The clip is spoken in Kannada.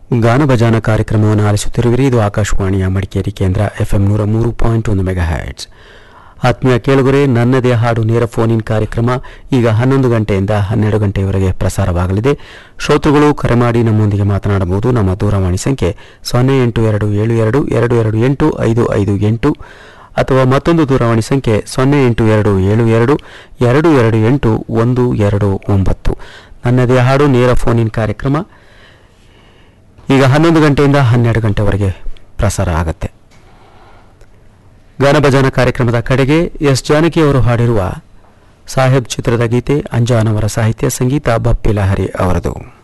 ಗಾನಭಜಾನ ಕಾರ್ಯಕ್ರಮವನ್ನು ಆಲಿಸುತ್ತಿರುವಿರಿ ಇದು ಆಕಾಶವಾಣಿಯ ಮಡಿಕೇರಿ ಕೇಂದ್ರ ಎಫ್ಎಂ ನೂರ ಮೂರು ಪಾಯಿಂಟ್ ಒಂದು ಮೆಗಾ ಹ್ಯಾಟ್ಸ್ ಆತ್ಮೀಯ ಕೇಳುಗರೆ ನನ್ನದೇ ಹಾಡು ನೇರ ಫೋನ್ ಇನ್ ಕಾರ್ಯಕ್ರಮ ಈಗ ಹನ್ನೊಂದು ಗಂಟೆಯಿಂದ ಹನ್ನೆರಡು ಗಂಟೆಯವರೆಗೆ ಪ್ರಸಾರವಾಗಲಿದೆ ಶ್ರೋತೃಗಳು ಕರೆ ಮಾಡಿ ನಮ್ಮೊಂದಿಗೆ ಮಾತನಾಡಬಹುದು ನಮ್ಮ ದೂರವಾಣಿ ಸಂಖ್ಯೆ ಸೊನ್ನೆ ಎಂಟು ಎರಡು ಏಳು ಎರಡು ಎರಡು ಎರಡು ಎಂಟು ಐದು ಐದು ಎಂಟು ಅಥವಾ ಮತ್ತೊಂದು ದೂರವಾಣಿ ಸಂಖ್ಯೆ ಸೊನ್ನೆ ಎಂಟು ಎರಡು ಏಳು ಎರಡು ಎರಡು ಎರಡು ಎಂಟು ಒಂದು ಎರಡು ಒಂಬತ್ತು ನನ್ನದೇ ಹಾಡು ನೇರ ಫೋನ್ ಇನ್ ಕಾರ್ಯಕ್ರಮ ಈಗ ಹನ್ನೊಂದು ಗಂಟೆಯಿಂದ ಹನ್ನೆರಡು ಗಂಟೆವರೆಗೆ ಪ್ರಸಾರ ಆಗತ್ತೆ ಗಾನಭಜಾನ ಕಾರ್ಯಕ್ರಮದ ಕಡೆಗೆ ಎಸ್ ಜಾನಕಿ ಅವರು ಹಾಡಿರುವ ಸಾಹೇಬ್ ಚಿತ್ರದ ಗೀತೆ ಅಂಜಾನ್ ಅವರ ಸಾಹಿತ್ಯ ಸಂಗೀತ ಬಪ್ಪಿ ಲಹರಿ ಅವರದು